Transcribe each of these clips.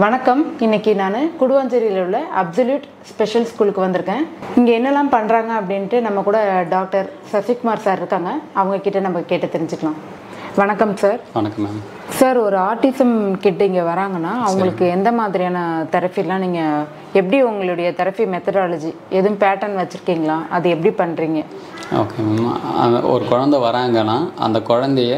வணக்கம் இன்னைக்கு நான் குடுவாஞ்சேரியில் உள்ள அப்சல்யூட் ஸ்பெஷல் ஸ்கூலுக்கு வந்திருக்கேன் இங்கே என்னெல்லாம் பண்ணுறாங்க அப்படின்ட்டு நம்ம கூட டாக்டர் சசிகுமார் சார் இருக்காங்க அவங்க கிட்ட நம்ம கேட்டு தெரிஞ்சுக்கலாம் வணக்கம் சார் வணக்கம் மேம் சார் ஒரு ஆட்டிசம் கிட்ட இங்கே வராங்கன்னா அவங்களுக்கு எந்த மாதிரியான தெரப்பிலாம் நீங்கள் எப்படி உங்களுடைய தெரப்பி மெத்தடாலஜி எதுவும் பேட்டர்ன் வச்சுருக்கீங்களா அது எப்படி பண்ணுறீங்க ஓகே மேம் அந்த ஒரு குழந்த வராங்கன்னா அந்த குழந்தைய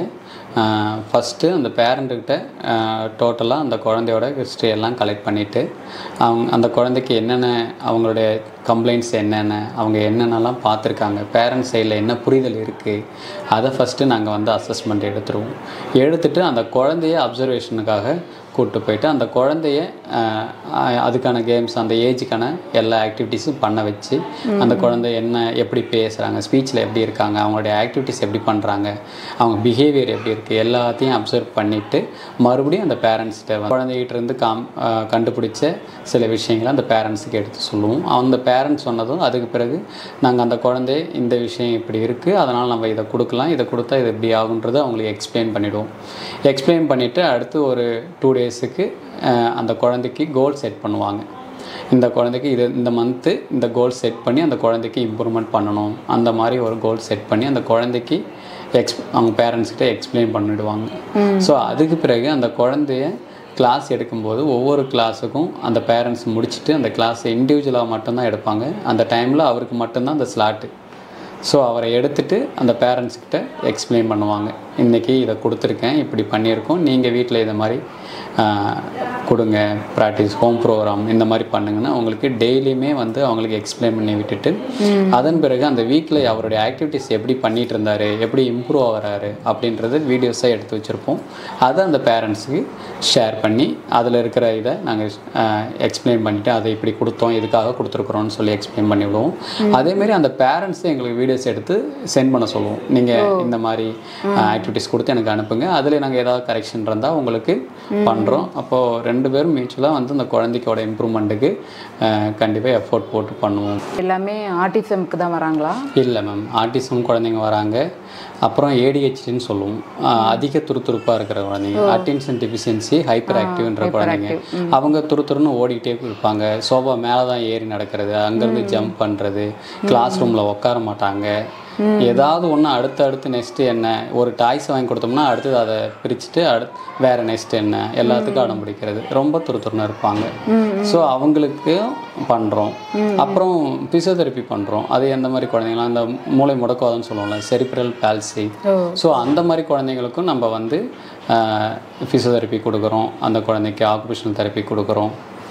ஃபஸ்ட்டு அந்த பேரண்ட்டுக்கிட்ட டோட்டலாக அந்த குழந்தையோட ஹிஸ்ட்ரி எல்லாம் கலெக்ட் பண்ணிவிட்டு அவங்க அந்த குழந்தைக்கு என்னென்ன அவங்களுடைய கம்ப்ளைண்ட்ஸ் என்னென்ன அவங்க என்னென்னலாம் பார்த்துருக்காங்க பேரண்ட்ஸ் சைடில் என்ன புரிதல் இருக்குது அதை ஃபஸ்ட்டு நாங்கள் வந்து அசஸ்மெண்ட் எடுத்துருவோம் எடுத்துட்டு அந்த குழந்தைய அப்சர்வேஷனுக்காக கூப்பிட்டு போயிட்டு அந்த குழந்தைய ஆஹ், ஆஹ், அதுக்கான கேம்ஸ் அந்த ஏஜுக்கான எல்லா ஆக்டிவிட்டீஸும் பண்ண வச்சு அந்த குழந்தை என்ன எப்படி பேசுகிறாங்க ஸ்பீச்சில் எப்படி இருக்காங்க அவங்களுடைய ஆக்டிவிட்டீஸ் எப்படி பண்ணுறாங்க அவங்க பிஹேவியர் எப்படி இருக்குது எல்லாத்தையும் அப்சர்வ் பண்ணிவிட்டு மறுபடியும் அந்த பேரண்ட்ஸ்கிட்ட குழந்தைகிட்ட இருந்து காம் ஆஹ், கண்டுபிடிச்ச சில விஷயங்களை அந்த பேரண்ட்ஸுக்கு எடுத்து சொல்லுவோம் அந்த பேரண்ட்ஸ் சொன்னதும் அதுக்கு பிறகு நாங்கள் அந்த குழந்தை இந்த விஷயம் இப்படி இருக்குது அதனால் நம்ம இதை கொடுக்கலாம் இதை கொடுத்தா இது இப்படி ஆகுன்றது அவங்களுக்கு எக்ஸ்பிளைன் பண்ணிவிடுவோம் எக்ஸ்பிளைன் பண்ணிவிட்டு அடுத்து ஒரு டூ டேஸுக்கு அந்த குழந்தைக்கு கோல் செட் பண்ணுவாங்க இந்த குழந்தைக்கு இது இந்த மந்த்து இந்த கோல் செட் பண்ணி அந்த குழந்தைக்கு இம்ப்ரூவ்மெண்ட் பண்ணணும் அந்த மாதிரி ஒரு கோல் செட் பண்ணி அந்த குழந்தைக்கு எக்ஸ் அவங்க பேரண்ட்ஸ்கிட்ட எக்ஸ்பிளைன் பண்ணிடுவாங்க ஸோ அதுக்கு பிறகு அந்த குழந்தைய கிளாஸ் எடுக்கும்போது ஒவ்வொரு கிளாஸுக்கும் அந்த பேரண்ட்ஸ் முடிச்சுட்டு அந்த கிளாஸை இண்டிவிஜுவலாக மட்டும்தான் எடுப்பாங்க அந்த டைமில் அவருக்கு மட்டும்தான் அந்த ஸ்லாட்டு ஸோ அவரை எடுத்துட்டு அந்த பேரண்ட்ஸ் கிட்ட எக்ஸ்பிளைன் பண்ணுவாங்க இன்றைக்கி இதை கொடுத்துருக்கேன் இப்படி பண்ணியிருக்கோம் நீங்கள் வீட்டில் இதை மாதிரி ஆஹ், கொடுங்க ப்ராக்டிஸ் ஹோம் ப்ரோக்ராம் இந்த மாதிரி பண்ணுங்கன்னா அவங்களுக்கு டெய்லியுமே வந்து அவங்களுக்கு எக்ஸ்பிளைன் பண்ணி விட்டுட்டு அதன் பிறகு அந்த வீக்கில் அவருடைய ஆக்டிவிட்டீஸ் எப்படி பண்ணிட்டு இருந்தாரு எப்படி இம்ப்ரூவ் ஆகிறாரு அப்படின்றது வீடியோஸாக எடுத்து வச்சுருப்போம் அதை அந்த பேரண்ட்ஸுக்கு ஷேர் பண்ணி அதில் இருக்கிற இதை நாங்கள் எக்ஸ்பிளைன் பண்ணிவிட்டு அதை இப்படி கொடுத்தோம் இதுக்காக கொடுத்துருக்குறோம்னு சொல்லி எக்ஸ்பிளைன் பண்ணி விடுவோம் அதேமாரி அந்த பேரண்ட்ஸே எங்களுக்கு வீடியோஸ் எடுத்து சென்ட் பண்ண சொல்லுவோம் நீங்கள் இந்த மாதிரி ஆக்டிவிட்டீஸ் கொடுத்து எனக்கு அனுப்புங்க அதில் நாங்கள் ஏதாவது கரெக்ஷன் இருந்தால் உங்களுக்கு பண்ணுறோம் அப்போது ரெண்டு பேரும் மியூச்சுவலாக வந்து அந்த குழந்தைக்கோட இம்ப்ரூவ்மெண்ட்டுக்கு கண்டிப்பாக எஃபோர்ட் போட்டு பண்ணுவோம் எல்லாமே ஆட்டிசம்க்கு தான் வராங்களா இல்லை மேம் ஆட்டிசம் குழந்தைங்க வராங்க அப்புறம் ஏடிஹெச்டின்னு சொல்லுவோம் ஆஹ் அதிக துருதுருப்பாக இருக்கிற குழந்தைங்க அட்டென்ஷன் டெஃபிஷியன்சி ஹைப்பர் ஆக்டிவ்ன்ற குழந்தைங்க அவங்க துருதுருன்னு ஓடிக்கிட்டே இருப்பாங்க சோபா மேலே தான் ஏறி நடக்கிறது அங்கேருந்து ஜம்ப் பண்ணுறது கிளாஸ் ரூமில் உட்கார மாட்டாங்க ஏதாவது ஒன்று அடுத்து அடுத்து நெக்ஸ்ட்டு என்ன ஒரு டாய்ஸ் வாங்கி கொடுத்தோம்னா அடுத்தது அதை பிரிச்சுட்டு அடுத்து வேறு நெக்ஸ்ட் என்ன எல்லாத்துக்கும் அடம் பிடிக்கிறது ரொம்ப துருதுருன்னு இருப்பாங்க ஸோ அவங்களுக்கு பண்ணுறோம் அப்புறம் பிசியோதெரப்பி பண்ணுறோம் அது எந்த மாதிரி குழந்தைங்களாம் அந்த மூளை முடக்குவாதம்னு சொல்லுவோம்ல செரிப்ரல் பால்சி ஸோ அந்த மாதிரி குழந்தைங்களுக்கும் நம்ம வந்து ஃபிசியோதெரப்பி கொடுக்குறோம் அந்த குழந்தைக்கு ஆக்குபேஷனல் தெரப்பி கொடுக்குறோம்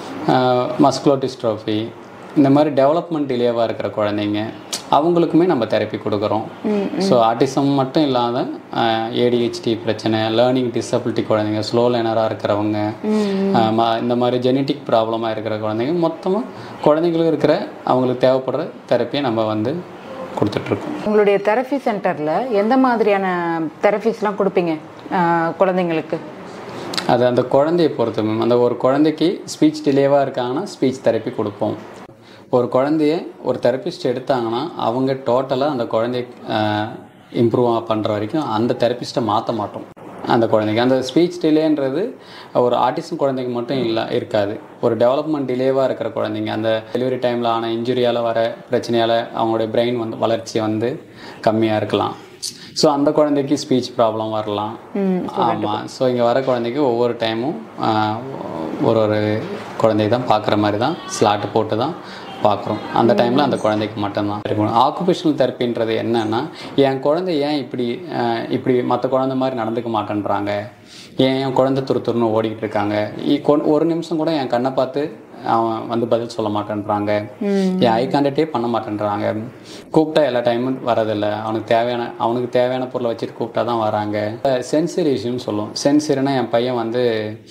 மஸ்குலோடிஸ்ட்ரோஃபி இந்த மாதிரி டெவலப்மெண்ட் டிலேவாக இருக்கிற குழந்தைங்க அவங்களுக்குமே நம்ம தெரப்பி கொடுக்குறோம் ஸோ ஆட்டிசம் மட்டும் இல்லாத ஏடிஹெச்டி பிரச்சனை லேர்னிங் டிசபிலிட்டி குழந்தைங்க ஸ்லோ லேனராக இருக்கிறவங்க ஆஹ் ம- இந்த மாதிரி ஜெனட்டிக் ப்ராப்ளமாக இருக்கிற குழந்தைங்க மொத்தமாக குழந்தைங்களுக்கு இருக்கிற அவங்களுக்கு தேவைப்படுற தெரப்பியை நம்ம வந்து கொடுத்துட்ருக்கோம் உங்களுடைய தெரப்பி சென்டரில் எந்த மாதிரியான தெரப்பிஸ்லாம் கொடுப்பீங்க ஆஹ் குழந்தைங்களுக்கு அது அந்த குழந்தையை பொறுத்து மேம் அந்த ஒரு குழந்தைக்கு ஸ்பீச் டிலேவாக இருக்காங்கன்னா ஸ்பீச் தெரப்பி கொடுப்போம் ஒரு குழந்தைய ஒரு தெரப்பிஸ்ட் எடுத்தாங்கன்னா அவங்க டோட்டலாக அந்த குழந்தைய இம்ப்ரூவ் பண்ணுற வரைக்கும் அந்த தெரப்பிஸ்ட்டை மாற்ற மாட்டோம் அந்த குழந்தைக்கு அந்த ஸ்பீச் டிலேன்றது ஒரு ஆட்டிசம் குழந்தைக்கு மட்டும் இல்லை இருக்காது ஒரு டெவலப்மெண்ட் டிலேவாக இருக்கிற குழந்தைங்க அந்த டெலிவரி டைமில் ஆன இன்ஜுரியால் வர பிரச்சனையால் அவங்களுடைய பிரெயின் வந்து வளர்ச்சி வந்து கம்மியாக இருக்கலாம் ஸோ அந்த குழந்தைக்கு ஸ்பீச் ப்ராப்ளம் வரலாம் ஆமாம் ஸோ இங்கே வர குழந்தைக்கு ஒவ்வொரு டைமும் ஒரு ஒரு குழந்தைய தான் பார்க்குற மாதிரி தான் ஸ்லாட் போட்டு தான் பார்க்குறோம் அந்த டைமில் அந்த குழந்தைக்கு மட்டும்தான் இருக்கணும் ஆக்குபேஷனல் தெரப்பின்றது என்னன்னா என் குழந்தை ஏன் இப்படி ஆஹ், இப்படி மற்ற குழந்தை மாதிரி நடந்துக்க மாட்டேன்றாங்க ஏன் என் குழந்தை துரு துருன்னு ஓடிக்கிட்டு இருக்காங்க இ- கொ- ஒரு நிமிஷம் கூட என் கண்ணை பார்த்து அவன் வந்து பதில் சொல்ல மாட்டேன்றாங்க என் ஐ கான்டாக்டே பண்ண மாட்டேன்றாங்க கூப்பிட்டா எல்லா டைமும் வரதில்லை அவனுக்கு தேவையான அவனுக்கு தேவையான பொருளை வச்சுட்டு கூப்பிட்டா தான் வராங்க சென்சரி இஷ்யூன்னு சொல்லுவோம் சென்சரினா என் பையன் வந்து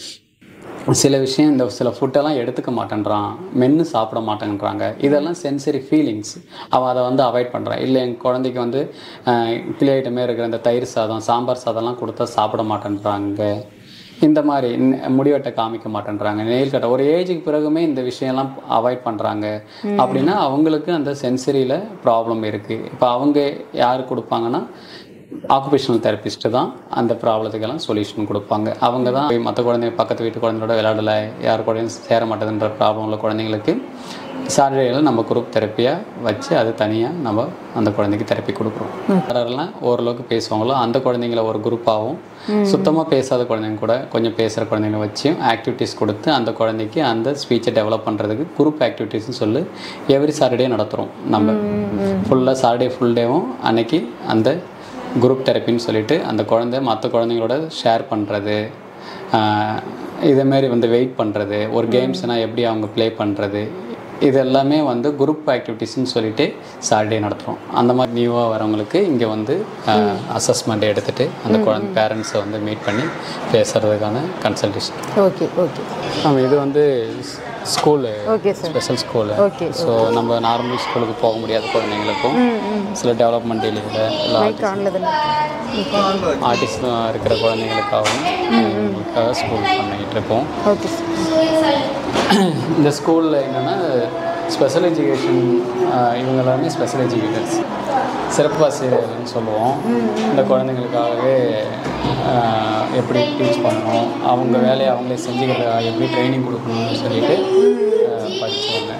சில விஷயம் இந்த சில ஃபுட்டெல்லாம் எடுத்துக்க மாட்டேன்றான் மென்று சாப்பிட மாட்டேன்றாங்க இதெல்லாம் சென்சரி ஃபீலிங்ஸ் அவன் அதை வந்து அவாய்ட் பண்ணுறான் இல்லை என் குழந்தைக்கு வந்து கிளி ஐட்டமே இருக்கிற இந்த தயிர் சாதம் சாம்பார் சாதம்லாம் கொடுத்தா சாப்பிட மாட்டேன்றாங்க இந்த மாதிரி ந- முடிவெட்ட காமிக்க மாட்டேன்றாங்க நெயில் கட்ட ஒரு ஏஜுக்கு பிறகுமே இந்த விஷயம்லாம் அவாய்ட் பண்ணுறாங்க அப்படின்னா அவங்களுக்கு அந்த சென்சரியில் ப்ராப்ளம் இருக்குது இப்போ அவங்க யார் கொடுப்பாங்கன்னா ஆக்குபேஷனல் தெரபிஸ்ட்டு தான் அந்த ப்ராப்ளத்துக்கெல்லாம் சொல்யூஷன் கொடுப்பாங்க அவங்க தான் மற்ற குழந்தைங்க பக்கத்து வீட்டு குழந்தைங்களோட விளையாடலை யார் கூடயும் சேர மாட்டேதுன்ற ப்ராப்ளம் உள்ள குழந்தைங்களுக்கு சாட்டர்டேயில் நம்ம குரூப் தெரப்பியாக வச்சு அது தனியாக நம்ம அந்த குழந்தைக்கு தெரப்பி கொடுக்குறோம் யாரெல்லாம் ஓரளவுக்கு பேசுவாங்களோ அந்த குழந்தைங்கள ஒரு குரூப்பாகவும் சுத்தமாக பேசாத குழந்தைங்க கூட கொஞ்சம் பேசுகிற குழந்தைங்கள வச்சும் ஆக்டிவிட்டீஸ் கொடுத்து அந்த குழந்தைக்கு அந்த ஸ்பீச்சை டெவலப் பண்ணுறதுக்கு குரூப் ஆக்டிவிட்டீஸ்னு சொல்லி எவ்ரி சாட்டர்டே நடத்துகிறோம் நம்ம ஃபுல்லாக சாட்டர்டே ஃபுல் டேவும் அன்னைக்கு அந்த குரூப் தெரப்பின்னு சொல்லிட்டு அந்த குழந்தை மற்ற குழந்தைங்களோட ஷேர் பண்ணுறது இதேமாரி வந்து வெயிட் பண்ணுறது ஒரு கேம்ஸ்னால் எப்படி அவங்க ப்ளே பண்ணுறது இது எல்லாமே வந்து குரூப் ஆக்டிவிட்டீஸ்னு சொல்லிட்டு சாட்டர்டே நடத்துகிறோம் அந்த மாதிரி நியூவாக வரவங்களுக்கு இங்கே வந்து அசஸ்மெண்ட் எடுத்துகிட்டு அந்த குழந்தை பேரண்ட்ஸை வந்து மீட் பண்ணி பேசுகிறதுக்கான கன்சல்டேஷன் ஓகே ஓகே ஆமாம் இது வந்து school okay sir special school okay so நம்ம நார்மல் ஸ்கூலுக்கு போக முடியாத குழந்தைங்களுக்கும் சில டெவலப்மெண்ட் இல்லை இல்லை மைக் ஆனில் தானே ஆர்டிஸ்ட் இருக்கிற குழந்தைங்களுக்காகவும் அவங்களுக்காக ஸ்கூல் பண்ணிக்கிட்டு இருப்போம் ஓகே சார் இந்த ஸ்கூலில் என்னென்னா ஸ்பெஷல் எஜுகேஷன் இவங்க எல்லாமே ஸ்பெஷல் எஜுகேட்டர்ஸ் சிறப்பு ஆசிரியர்கள்னு சொல்லுவோம் இந்த குழந்தைங்களுக்காகவே ஆஹ், எப்படி டீச் பண்ணணும் அவங்க வேலையை அவங்களே செஞ்சுக்கிறதா எப்படி ட்ரைனிங் கொடுக்கணும்னு சொல்லிட்டு ஆஹ், படிச்சவங்க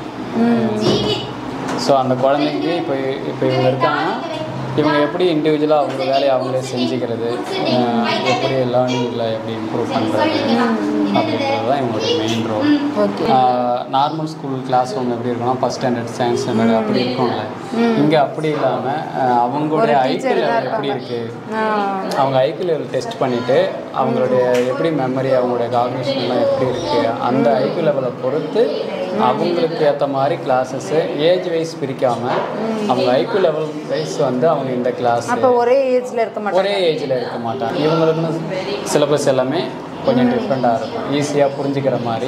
ஸோ அந்த குழந்தைங்க இப்போ இப்போ இவங்க இருக்காங்கன்னா இவங்க எப்படி இண்டிவிஜுவலாக அவங்க வேலையை அவங்களே செஞ்சுக்கிறது ஆஹ், எப்படி லேர்னிங்கில் எப்படி இம்ப்ரூவ் பண்ணுறது அப்படின்றது தான் இவங்களுடைய main role okay normal school class room எப்படி இருக்கும்னா ஃபஸ்ட் ஸ்டாண்டர்ட் செகண்ட் ஸ்டாண்டர்ட் அப்படி இருக்கும்ல இங்கே அப்படி இல்லாமல் அவங்களுடைய ஐக்கிய லெவல் எப்படி இருக்குது அவங்க ஐக்கிய லெவல் டெஸ்ட் பண்ணிவிட்டு அவங்களுடைய எப்படி மெமரி அவங்களுடைய காக்னிஷன் எல்லாம் எப்படி இருக்குது அந்த ஐக்கிய லெவலை பொறுத்து அவங்களுக்கு ஏற்ற மாதிரி கிளாஸஸ்ஸு ஏஜ் வைஸ் பிரிக்காமல் அவங்க ஐக்கிய லெவல் வைஸ் வந்து அவங்க இந்த கிளாஸ் அப்போ ஒரே ஏஜில் இருக்க மாட்டோம் ஒரே ஏஜில் இருக்க மாட்டாங்க இவங்களுக்குன்னு சிலபஸ் எல்லாமே கொஞ்சம் டிஃப்ரெண்ட்டாக இருக்கும் ஈஸியாக புரிஞ்சுக்கிற மாதிரி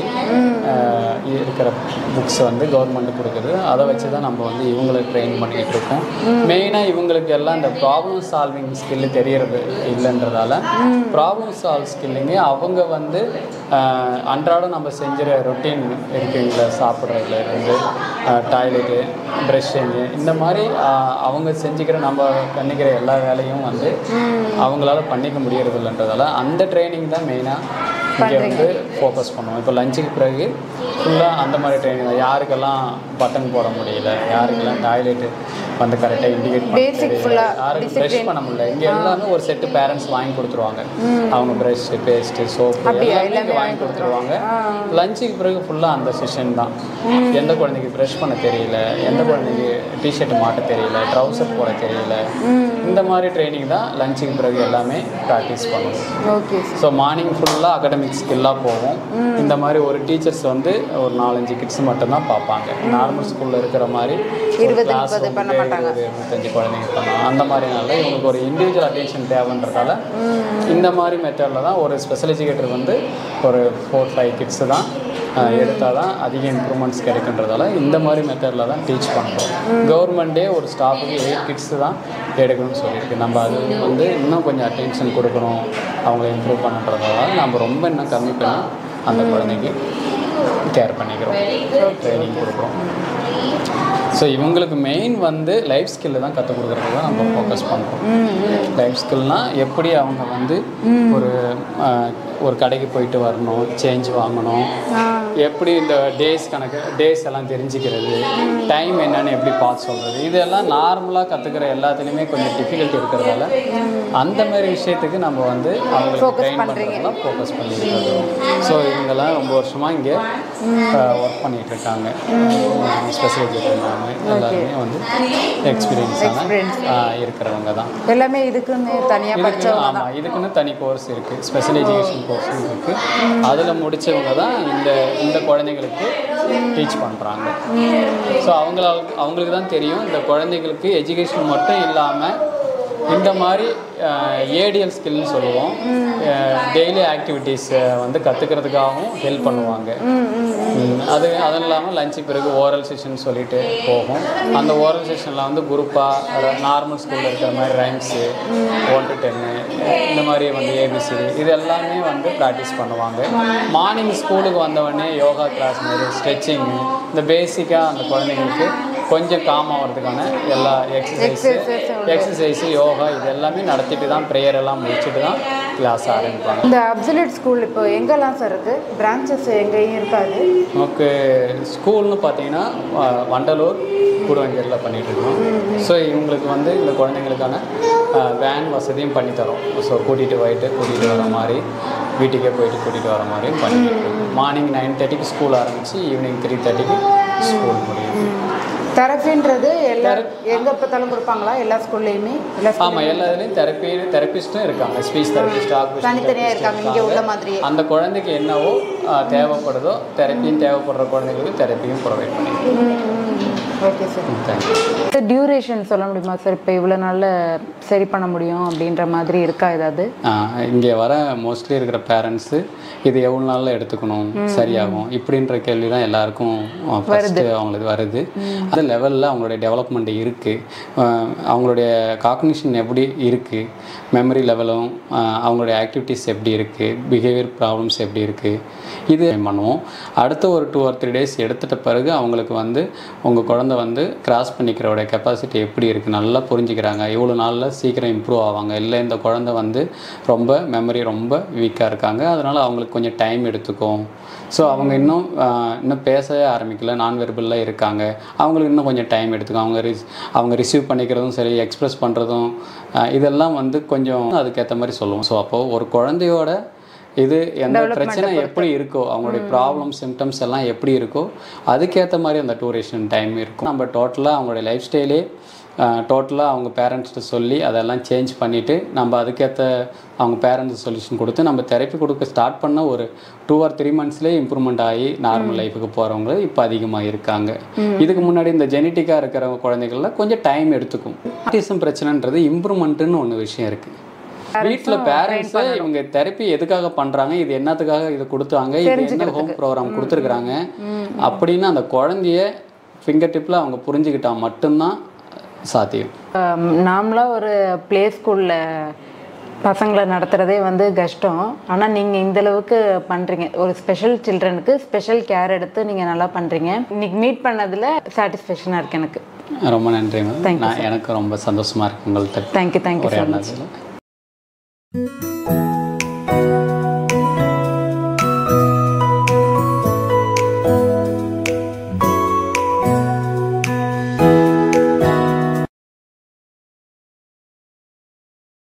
ஆஹ், இருக்கிற புக்ஸ் வந்து கவர்மெண்ட் கொடுக்குது அதை வச்சு தான் நம்ம வந்து இவங்களை ட்ரெயின் பண்ணிக்கிட்டு இருக்கோம் மெயினாக இவங்களுக்கு எல்லாம் இந்த ப்ராப்ளம் சால்விங் ஸ்கில்லு தெரியறது இல்லைன்றதால ப்ராப்ளம் சால்வ் ஸ்கில்லுங்க அவங்க வந்து ஆஹ், அன்றாடம் நம்ம செஞ்சுற ரொட்டீன் இருக்குங்களா சாப்பிட்றதுல இருந்து டாய்லெட்டு ப்ரெஷ்ஷிங்கு இந்த மாதிரி ஆஹ், அவங்க செஞ்சுக்கிற நம்ம பண்ணிக்கிற எல்லா வேலையும் வந்து அவங்களால பண்ணிக்க முடியறது இல்லைன்றதால அந்த ட்ரைனிங் தான் மெயினாக இங்கே வந்து ஃபோக்கஸ் பண்ணுவோம் இப்போ லஞ்சுக்கு பிறகு ஃபுல்லாக அந்த மாதிரி ட்ரைனிங் தான் யாருக்கெல்லாம் பட்டன் போட முடியல யாருக்கெல்லாம் டாய்லெட்டு வந்து கரெக்டாக இண்டிகேட் பண்ண Basic தெரியல, full-ஆ யாருக்கு ப்ரஷ் பண்ண முடியல இங்கே எல்லாமே ஒரு செட்டு பேரண்ட்ஸ் வாங்கி கொடுத்துருவாங்க அவங்க ப்ரஷ் பேஸ்ட்டு சோப்பு எல்லாமே இங்கே வாங்கி கொடுத்துருவாங்க லஞ்சுக்கு பிறகு ஃபுல்லாக அந்த செஷன் தான் எந்த குழந்தைக்கு ப்ரஷ் பண்ண தெரியல எந்த குழந்தைக்கு டிஷர்ட் மாட்ட தெரியல ட்ரௌசர் போட தெரியல இந்த மாதிரி ட்ரைனிங் தான் லஞ்சுக்கு பிறகு எல்லாமே ப்ராக்டிஸ் பண்ணுவோம் ஓகே ஸோ மார்னிங் ஃபுல்லாக அகடமிக் ஸ்கில்லாக போகும் இந்த மாதிரி ஒரு டீச்சர்ஸ் வந்து ஒரு நாலஞ்சு கிட்ஸ் மட்டும்தான் பார்ப்பாங்க நார்மல் ஸ்கூலில் இருக்கிற மாதிரி இருபது, கிளாஸ் முப்பது பண்ண மாட்டாங்க. இருபது இருபத்தஞ்சு குழந்தைங்க பண்ணலாம் அந்த மாதிரினால இவங்களுக்கு ஒரு இண்டிவிஜுவல் அட்டென்ஷன் தேவைன்றதால இந்த மாதிரி மெத்தடில் தான் ஒரு ஸ்பெஷல் எஜுகேட்டர் வந்து ஒரு ஃபோர் ஃபைவ் கிட்ஸ் தான் எடுத்தால் தான் அதிக இம்ப்ரூவ்மெண்ட்ஸ் கிடைக்குன்றதால இந்த மாதிரி மெத்தடில் தான் டீச் பண்ணுறோம் கவர்மெண்ட்டே ஒரு ஸ்டாஃபுக்கு எயிட் கிட்ஸ் தான் எடுக்கணும்னு சொல்லியிருக்கு நம்ம அது வந்து இன்னும் கொஞ்சம் அட்டென்ஷன் கொடுக்கணும் அவங்கள இம்ப்ரூவ் பண்ணுறதால நம்ம ரொம்ப இன்னும் கம்மி பண்ணி அந்த குழந்தைக்கு கேர் பண்ணிக்கிறோம் ட்ரைனிங் கொடுக்குறோம் ஸோ இவங்களுக்கு மெயின் வந்து லைஃப் ஸ்கில்லு தான் கற்றுக் கொடுக்குறது தான் நம்ம ஃபோக்கஸ் பண்ணுறோம் லைஃப் ஸ்கில்னால் எப்படி அவங்க வந்து ஒரு ஆஹ், ஒரு கடைக்கு போயிட்டு வரணும் சேஞ்ச் வாங்கணும் எப்படி இந்த டேஸ் கணக்கு டேஸ் எல்லாம் தெரிஞ்சுக்கிறது டைம் என்னன்னு எப்படி பார்த்து சொல்கிறது இதெல்லாம் நார்மலாக கற்றுக்கிற எல்லாத்துலேயுமே கொஞ்சம் டிஃபிகல்ட்டி இருக்கிறதால அந்த மாதிரி விஷயத்துக்கு நம்ம வந்து அவங்களுக்கு ட்ரெயின் பண்ணுறதுலாம் ஃபோக்கஸ் பண்ணிட்டு ஸோ இவங்கெல்லாம் ரொம்ப வருஷமாக இங்கே ஒர்க் பண்ணிட்டு இருக்காங்க ஸ்பெஷல் இருக்காங்க எல்லாருமே வந்து எக்ஸ்பீரியன்ஸான இருக்கிறவங்க தான் எல்லாமே இதுக்குன்னு தனியாக இதுக்குன்னு படித்தவங்க ஆமாம் இதுக்குன்னு தனி கோர்ஸ் இருக்குது ஸ்பெஷல் எஜுகேஷன் கோர்ஸும் இருக்குது அதில் முடிச்சவங்க தான் இந்த இந்த குழந்தைங்களுக்கு டீச் பண்ணுறாங்க ஸோ அவங்களால அவங்களுக்கு தான் தெரியும் இந்த குழந்தைங்களுக்கு எஜுகேஷன் மட்டும் இல்லாமல் இந்த மாதிரி ஏடிஎல் ஸ்கில்னு சொல்லுவோம் டெய்லி ஆக்டிவிட்டீஸை வந்து கற்றுக்கிறதுக்காகவும் ஹெல்ப் பண்ணுவாங்க ம், அது அதுவும் இல்லாமல் லஞ்சு பிறகு ஓரல் செஷன் சொல்லிட்டு போகும் அந்த ஓரல் செஷனில் வந்து குரூப்பாக நார்மல் ஸ்கூலில் இருக்கிற மாதிரி ரைம்ஸு ஒன் டு டென்னு இந்த மாதிரி வந்து ஏபிசிடி இது எல்லாமே வந்து ப்ராக்டிஸ் பண்ணுவாங்க மார்னிங் ஸ்கூலுக்கு வந்தவொடனே யோகா கிளாஸ் மாதிரி ஸ்ட்ரெச்சிங்கு இந்த பேசிக்காக அந்த குழந்தைங்களுக்கு கொஞ்சம் காம் ஆகிறதுக்கான எல்லா எக்ஸசைஸு எக்ஸசைஸு யோகா இது எல்லாமே நடத்திட்டு தான் ப்ரேயர் எல்லாம் முடிச்சுட்டு தான் கிளாஸ் ஆரம்பிப்பாங்க இந்த அப்சல்யூட் ஸ்கூல் இப்போ எங்கெல்லாம் சார் இருக்குது பிரான்ச்சஸ் எங்கேயும் இருக்காது நமக்கு ஸ்கூல்னு பார்த்தீங்கன்னா அஹ், வண்டலூர் கூடுவஞ்சேரியில் பண்ணிட்டு இருக்கோம் ஸோ இவங்களுக்கு வந்து இந்த குழந்தைங்களுக்கான வேன் வசதியும் பண்ணி தரோம் ஸோ கூட்டிகிட்டு போயிட்டு கூட்டிகிட்டு வர மாதிரி வீட்டுக்கே போயிட்டு கூட்டிகிட்டு வர மாதிரியும் பண்ணிட்டு இருக்கோம் மார்னிங் நைன் தேர்ட்டிக்கு ஸ்கூல் ஆரம்பித்து ஈவினிங் த்ரீ தேர்ட்டிக்கு ஸ்கூல் முடியும் தெரப்பின்றது எல்லா எங்கே பார்த்தாலும் கொடுப்பாங்களா எல்லா ஸ்கூல்லையுமே எல்லா school- ஆமாம் எல்லா இதுலேயும் தெரப்பி தெரப்பிஸ்ட்டும் இருக்காங்க ஸ்பீச் தெரப்பிஸ்ட் தனித்தனியா இருக்காங்க, இங்க உள்ள மாதிரியே. அந்த குழந்தைக்கு என்னவோ அஹ், தேவைப்படுதோ தெரப்பியும் தேவைப்படுற குழந்தைங்களுக்கு தெரப்பியும் ப்ரொவைட் பண்ணிடுறோம் ஓகே சார் தேங்க்யூ டியூரேஷன் சொல்ல முடியுமா சார் இப்போ இவ்வளோ நாளில் சரி பண்ண முடியும் அப்படின்ற மாதிரி இருக்கா ஏதாவது இங்கே வர மோஸ்ட்லி இருக்கிற பேரண்ட்ஸு இது எவ்வளோ நாளில் எடுத்துக்கணும் சரியாகும் இப்படின்ற கேள்வி தான் எல்லாருக்கும் ஃபஸ்ட்டு அவங்களுக்கு வருது அந்த லெவலில் அவங்களுடைய டெவலப்மெண்ட் இருக்குது அவங்களுடைய காக்னிஷன் எப்படி இருக்குது மெமரி லெவலும் அவங்களுடைய ஆக்டிவிட்டீஸ் எப்படி இருக்குது பிஹேவியர் ப்ராப்ளம்ஸ் எப்படி இருக்குது இது பண்ணுவோம் அடுத்த ஒரு டூ ஆர் த்ரீ டேஸ் எடுத்துட்ட பிறகு அவங்களுக்கு வந்து உங்கள் குழந்தை வந்து கிராஸ் பண்ணிக்கிறோட கெப்பாசிட்டி எப்படி இருக்குது நல்லா புரிஞ்சுக்கிறாங்க இவ்வளோ நாளில் சீக்கிரம் இம்ப்ரூவ் ஆவாங்க இல்லை இந்த குழந்தை வந்து ரொம்ப மெமரி ரொம்ப வீக்காக இருக்காங்க அதனால் அவங்களுக்கு கொஞ்சம் டைம் எடுத்துக்கும் ஸோ அவங்க இன்னும் ஆஹ், இன்னும் பேசவே ஆரம்பிக்கல நான் வெர்பலில் இருக்காங்க அவங்களுக்கு இன்னும் கொஞ்சம் டைம் எடுத்துக்கும் அவங்க ரிஸ் அவங்க ரிசீவ் பண்ணிக்கிறதும் சரி எக்ஸ்ப்ரெஸ் பண்ணுறதும் இதெல்லாம் வந்து கொஞ்சம் அதுக்கேற்ற மாதிரி சொல்லுவோம் ஸோ அப்போது ஒரு குழந்தையோட இது எந்த பிரச்சனை எப்படி இருக்கோ அவங்களுடைய ப்ராப்ளம் சிம்டம்ஸ் எல்லாம் எப்படி இருக்கோ அதுக்கேற்ற மாதிரி அந்த டூரேஷன் டைம் இருக்கும் நம்ம டோட்டலாக அவங்களுடைய லைஃப் ஸ்டைலே டோட்டலாக அவங்க பேரண்ட்ஸ்கிட்ட சொல்லி அதெல்லாம் சேஞ்ச் பண்ணிவிட்டு நம்ம அதுக்கேற்ற அவங்க பேரண்ட்ஸ் சொல்யூஷன் கொடுத்து நம்ம தெரப்பி கொடுக்க ஸ்டார்ட் பண்ண ஒரு டூ ஆர் த்ரீ மந்த்ஸ்லேயே இம்ப்ரூவ்மெண்ட் ஆகி நார்மல் லைஃபுக்கு போகிறவங்க இப்போ அதிகமாக இருக்காங்க இதுக்கு முன்னாடி இந்த ஜெனட்டிக்காக இருக்கிற குழந்தைகள்ல கொஞ்சம் டைம் எடுத்துக்கும் ஆட்டிசம் பிரச்சனைன்றது இம்ப்ரூவ்மெண்ட்டுன்னு ஒன்று விஷயம் இருக்குது வீட்டில் பேரண்ட்ஸு இவங்க தெரப்பி எதுக்காக பண்ணுறாங்க இது என்னத்துக்காக இது கொடுத்தாங்க இது என்ன ஹோம் ப்ரோக்ராம் கொடுத்துருக்குறாங்க அப்படின்னு அந்த குழந்தைய ஃபிங்கர் டிப்பில் அவங்க புரிஞ்சுக்கிட்டா மட்டும்தான் சாத்தியம் நாமளாக ஒரு ப்ளே ஸ்கூலில் பசங்களை நடத்துகிறதே வந்து கஷ்டம் ஆனால் நீங்கள் இந்த அளவுக்கு பண்ணுறீங்க ஒரு ஸ்பெஷல் சில்ட்ரனுக்கு ஸ்பெஷல் கேர் எடுத்து நீங்கள் நல்லா பண்ணுறீங்க இன்னைக்கு மீட் பண்ணதில் சாட்டிஸ்ஃபேக்ஷனாக இருக்கு எனக்கு ரொம்ப நன்றி மேம் நான் எனக்கு ரொம்ப சந்தோஷமாக இருக்கு உங்கள்கிட்ட தேங்க்யூ தேங்க்யூ ஸோ மச் உரையாடினதுல